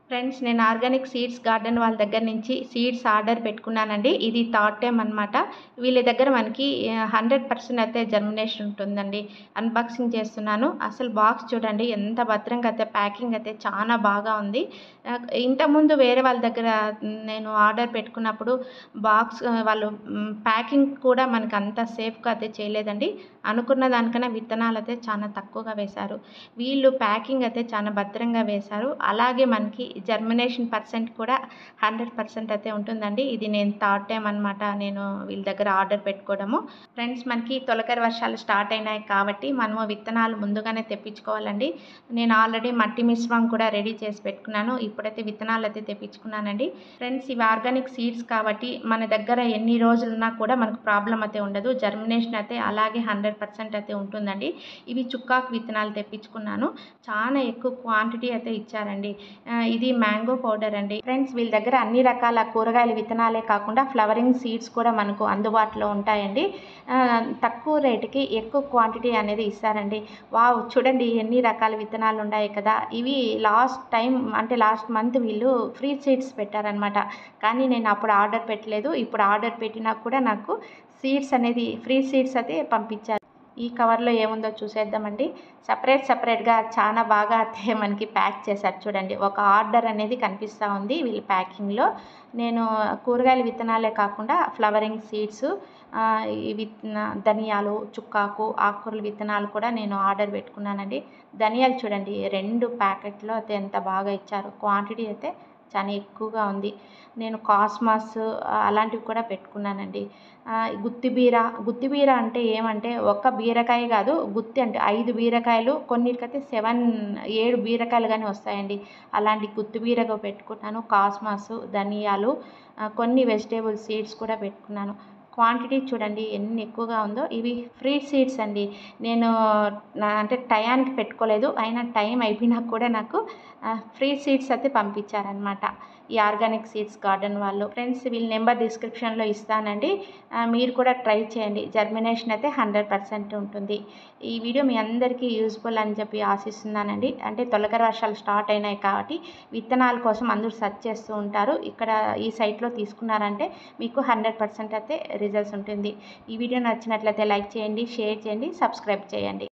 friends నేను organic seeds garden వాళ్ళ దగ్గర నుంచి సీడ్స్ ఆర్డర్ పెట్టుకున్నానండి ఇది థర్డ్ టైం అనమాట వీళ్ళ దగ్గర మనకి హండ్రెడ్ పర్సెంట్ అయితే జర్మినేషన్ ఉంటుందండి అన్బాక్సింగ్ చేస్తున్నాను అసలు బాక్స్ చూడండి ఎంత భద్రంగా అయితే ప్యాకింగ్ అయితే చాలా బాగా ఉంది ఆ, ఇంతకుముందు వేరే వాళ్ళ దగ్గర నేను ఆర్డర్ పెట్టుకున్నప్పుడు బాక్స్ వాళ్ళు ప్యాకింగ్ కూడా మనకి అంత సేఫ్గా అయితే చేయలేదండి అనుకున్న దానికన్నా విత్తనాలు అయితే చాలా తక్కువగా వేశారు వీళ్ళు ప్యాకింగ్ అయితే చాలా భద్రంగా వేశారు అలాగే మనకి జర్మినేషన్ పర్సెంట్ కూడా హండ్రెడ్ పర్సెంట్ అయితే ఉంటుందండి ఇది నేను థర్డ్ టైం అనమాట నేను వీళ్ళ దగ్గర ఆర్డర్ పెట్టుకోవడము ఫ్రెండ్స్ మనకి తొలకరి వర్షాలు స్టార్ట్ అయినాయి కాబట్టి మనము విత్తనాలు ముందుగానే తెప్పించుకోవాలండి నేను ఆల్రెడీ మట్టి మిశ్రమం కూడా రెడీ చేసి పెట్టుకున్నాను ఇప్పుడైతే విత్తనాలు అయితే తెప్పించుకున్నానండి ఫ్రెండ్స్ ఇవి ఆర్గానిక్ సీడ్స్ కాబట్టి మన దగ్గర ఎన్ని రోజులున్నా కూడా మనకు ప్రాబ్లం అయితే ఉండదు జర్మినేషన్ అయితే అలాగే హండ్రెడ్ పర్సెంట్ అయితే ఉంటుందండి ఇవి చుక్కాకు విత్తనాలు తెప్పించుకున్నాను చాలా ఎక్కువ క్వాంటిటీ అయితే ఇచ్చారండి ఆ, ఇది మ్యాంగో పౌడర్ అండి ఫ్రెండ్స్ వీళ్ళ దగ్గర అన్ని రకాల కూరగాయల విత్తనాలే కాకుండా ఫ్లవరింగ్ సీడ్స్ కూడా మనకు అందుబాటులో ఉంటాయండి ఆ, తక్కువ రేటుకి ఎక్కువ క్వాంటిటీ అనేది ఇస్తారండి వావ్ చూడండి ఎన్ని రకాల విత్తనాలు ఉన్నాయి కదా ఇవి లాస్ట్ టైం అంటే లాస్ట్ మంత్ వీళ్ళు ఫ్రీ సీడ్స్ పెట్టారనమాట కానీ నేను అప్పుడు ఆర్డర్ పెట్టలేదు ఇప్పుడు ఆర్డర్ పెట్టినా కూడా నాకు సీడ్స్ అనేది ఫ్రీ సీడ్స్ అయితే పంపించారు ఈ కవర్లో ఏముందో చూసేద్దామండి సపరేట్ సపరేట్గా చాలా బాగా అయితే మనకి ప్యాక్ చేశారు చూడండి ఒక ఆర్డర్ అనేది కనిపిస్తూ ఉంది వీళ్ళ ప్యాకింగ్లో నేను కూరగాయల విత్తనాలే కాకుండా ఫ్లవరింగ్ సీడ్స్ ఈ విత్తన ధనియాలు చుక్కాకు ఆకుకూరల విత్తనాలు కూడా నేను ఆర్డర్ పెట్టుకున్నానండి ధనియాలు చూడండి రెండు ప్యాకెట్లో అయితే ఎంత బాగా ఇచ్చారు క్వాంటిటీ అయితే చాలా ఎక్కువగా ఉంది నేను కాస్మాస్ ఆ, అలాంటివి కూడా పెట్టుకున్నానండి ఆ, గుత్తి బీర గుత్తి బీర అంటే ఏమంటే ఒక్క బీరకాయ కాదు గుత్తి అంటే ఐదు బీరకాయలు కొన్నిటికైతే సెవెన్ ఏడు బీరకాయలు కానీ వస్తాయండి అలాంటి గుత్తి బీరగా పెట్టుకున్నాను కాస్మాస్ ధనియాలు ఆ, కొన్ని వెజిటేబుల్ సీడ్స్ కూడా పెట్టుకున్నాను క్వాంటిటీ చూడండి ఎన్ని ఎక్కువగా ఉందో ఇవి ఫ్రీ సీడ్స్ అండి నేను నా అంటే టయానికి పెట్టుకోలేదు అయినా టైం అయిపోయినా కూడా నాకు ఫ్రీ సీడ్స్ అయితే పంపించారనమాట ఈ ఆర్గానిక్ సీడ్స్ గార్డెన్ వాళ్ళు ఫ్రెండ్స్ వీళ్ళ నెంబర్ డిస్క్రిప్షన్లో ఇస్తానండి ఆ, మీరు కూడా ట్రై చేయండి జర్మినేషన్ అయితే హండ్రెడ్ పర్సెంట్ ఉంటుంది ఈ వీడియో మీ అందరికీ యూస్ఫుల్ అని చెప్పి ఆశిస్తున్నానండి అంటే తొలకరి వర్షాలు స్టార్ట్ అయినాయి కాబట్టి విత్తనాల కోసం అందరూ సెర్చ్ చేస్తూ ఉంటారు ఇక్కడ ఈ సైట్లో తీసుకున్నారంటే మీకు హండ్రెడ్ పర్సెంట్ అయితే రిజల్ట్స్ ఉంటుంది ఈ వీడియో నచ్చినట్లయితే లైక్ చేయండి షేర్ చేయండి సబ్స్క్రైబ్ చేయండి